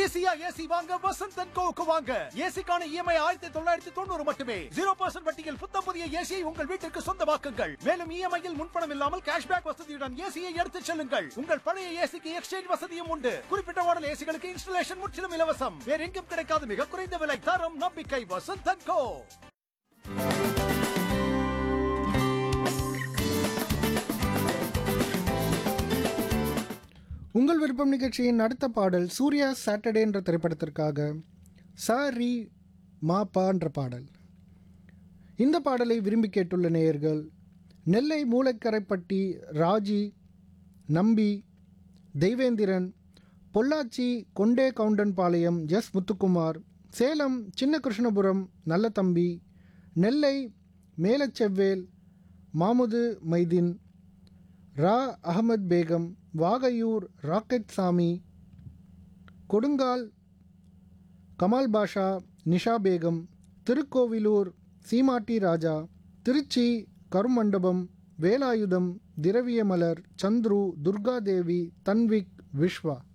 ஈஸியா ஏசி வாங்க வசந்த் அண்ட் கோவுக்கு வாங்க ஏசிக்கான இஎம்ஐ ஆயிரத்தி தொள்ளாயிரத்தி தொண்ணூறு மட்டுமே ஜீரோ பர்சன்ட் வட்டியில் புத்தம் புதிய ஏசியை உங்கள் வீட்டிற்கு சொந்தமாக்குங்கள் மேலும் இஎம்ஐயில் முன்பணம் இல்லாமல் கேஷ்பேக் வசதியுடன் ஏசியை எடுத்துச் செல்லுங்கள் உங்கள் பழைய ஏசிக்கு எக்ஸ்சேஞ்ச் வசதியும் உண்டு குறிப்பிட்ட மாடல் ஏசிகளுக்கு இன்ஸ்டலேஷன் முற்றிலும் இலவசம் வேற எங்கும் கிடைக்காத மிக குறைந்த விலை தரம் நம்பிக்கை வசந்த் அண்ட் கோ உங்கள் விருப்பம் நிகழ்ச்சியின் அடுத்த பாடல் சூர்யா சாட்டர்டே என்ற திரைப்படத்திற்காக ச ரி மா பா என்ற பாடல் இந்த பாடலை விரும்பி கேட்டுள்ள நேயர்கள் நெல்லை மூளைக்கரைப்பட்டி ராஜி நம்பி தெய்வேந்திரன் பொள்ளாச்சி கொண்டே கவுண்டன்பாளையம் எஸ் முத்துக்குமார் சேலம் சின்ன கிருஷ்ணபுரம் நல்லதம்பி நெல்லை மேலச்செவ்வேல் மாமுது மைதீன் ரா அகமத் பேகம் வாகையூர் ராக்கெட் சாமி கொடுங்கால் கமால் பாஷா நிஷா பேகம் திருக்கோவிலூர் சீமாட்டி ராஜா திருச்சி கருமண்டபம் வேலாயுதம் திரவியமலர் சந்துரு துர்காதேவி தன்விக் விஸ்வா